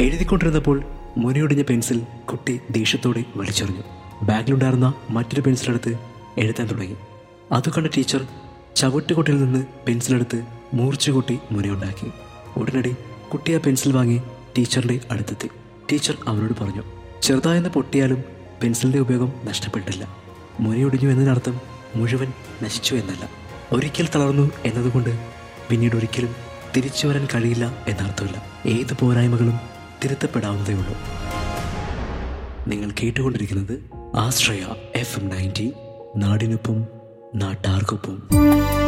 എഴുതിക്കൊണ്ടിരുന്നപ്പോൾ മുനയൊടിഞ്ഞ pencil കുട്ടി ദേഷ്യത്തോടെ വലിച്ചെറിഞ്ഞു ബാഗിലുണ്ടായിരുന്ന മറ്റൊരു പെൻസിലെടുത്ത് എഴുതാൻ തുടങ്ങി അത് കണ്ട ടീച്ചർ ചവിട്ടുകൊട്ടിൽ നിന്ന് പെൻസിലെടുത്ത് മൂർച്ചകൂട്ടി മുനയുണ്ടാക്കി ഉടനടി കുട്ടി ആ പെൻസിൽ വാങ്ങി ടീച്ചറിന്റെ അടുത്തെത്തി ടീച്ചർ അവനോട് പറഞ്ഞു ചെറുതായെന്ന് പൊട്ടിയാലും പെൻസിലിന്റെ ഉപയോഗം നഷ്ടപ്പെട്ടില്ല മുനയൊടിഞ്ഞു എന്നതിനർത്ഥം മുഴുവൻ നശിച്ചു എന്നല്ല ഒരിക്കൽ തളർന്നു എന്നതുകൊണ്ട് പിന്നീട് ഒരിക്കലും തിരിച്ചു വരാൻ കഴിയില്ല എന്നർത്ഥമില്ല ഏത് പോരായ്മകളും തിരുത്തപ്പെടാവുന്നതേ ഉള്ളൂ നിങ്ങൾ കേട്ടുകൊണ്ടിരിക്കുന്നത് ആശ്രയ എഫ് എം നയൻറ്റി നാടിനൊപ്പം നാട്ടാർക്കൊപ്പം